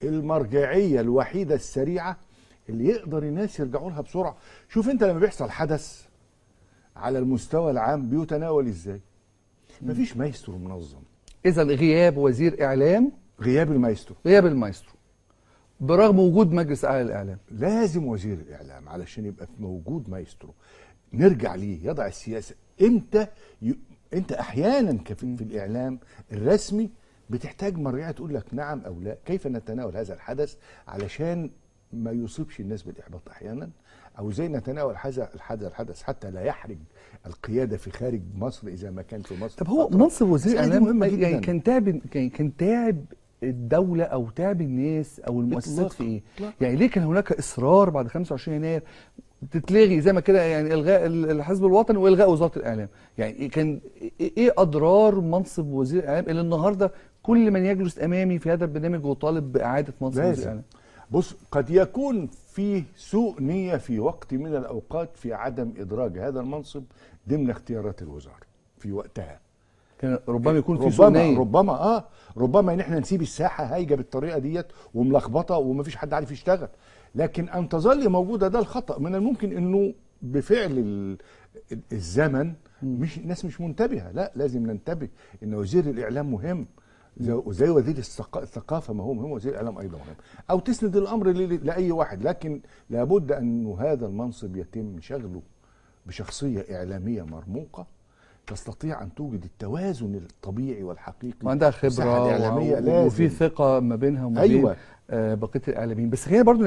المرجعيه الوحيده السريعه اللي يقدر الناس يرجعوا لها بسرعه شوف انت لما بيحصل حدث على المستوى العام بيتناول ازاي مفيش مايسترو منظم اذا غياب وزير اعلام غياب المايسترو غياب المايسترو برغم وجود مجلس اعلى للاعلام لازم وزير الاعلام علشان يبقى موجود مايسترو نرجع ليه يضع السياسه امتى ي... انت احيانا كفي في الاعلام الرسمي بتحتاج مرجعيه تقول لك نعم او لا كيف نتناول هذا الحدث علشان ما يصيبش الناس بالاحباط احيانا او ازاي نتناول هذا الحدث الحدث حتى لا يحرج القياده في خارج مصر اذا ما كان في مصر طب هو فترة. منصب وزير المسألة دي اعلام مهمه يعني جدا كان تعب كان كان تعب الدولة أو تعب الناس أو المؤسسات إطلاقاً. في إيه؟ إطلاقاً. يعني ليه كان هناك إصرار بعد 25 يناير تتلغي زي ما كده يعني إلغاء ال- الحزب الوطني وإلغاء وزارة الإعلام يعني كان إيه أضرار منصب وزير الإعلام اللي النهاردة كل من يجلس أمامي في هذا البرنامج وطالب بإعادة منصب وزير لازم الإعلام بص قد يكون فيه سوء نية في وقت من الأوقات في عدم إدراج هذا المنصب ضمن اختيارات الوزارة في وقتها كان ربما يكون في سوء ربما نية ربما اه ربما ان احنا نسيب الساحه هايجه بالطريقه ديت وملخبطه ومفيش حد عارف يشتغل لكن ان تظل موجوده ده الخطا من الممكن انه بفعل ال- ال- الزمن مش الناس مش منتبهه لا لازم ننتبه ان وزير الاعلام مهم زي زي وزير الثقا- الثقافه ما هو مهم وزير الاعلام ايضا مهم او تسند الامر ل- لاي واحد لكن لابد ان هذا المنصب يتم شغله بشخصيه اعلاميه مرموقه تستطيع ان توجد التوازن الطبيعي والحقيقي وعندها في الساحة خبرة الإعلامية و- وفي لازم. ثقة ما بينها وما بين أيوة. آه، بقية الإعلاميين بس خلينا برضو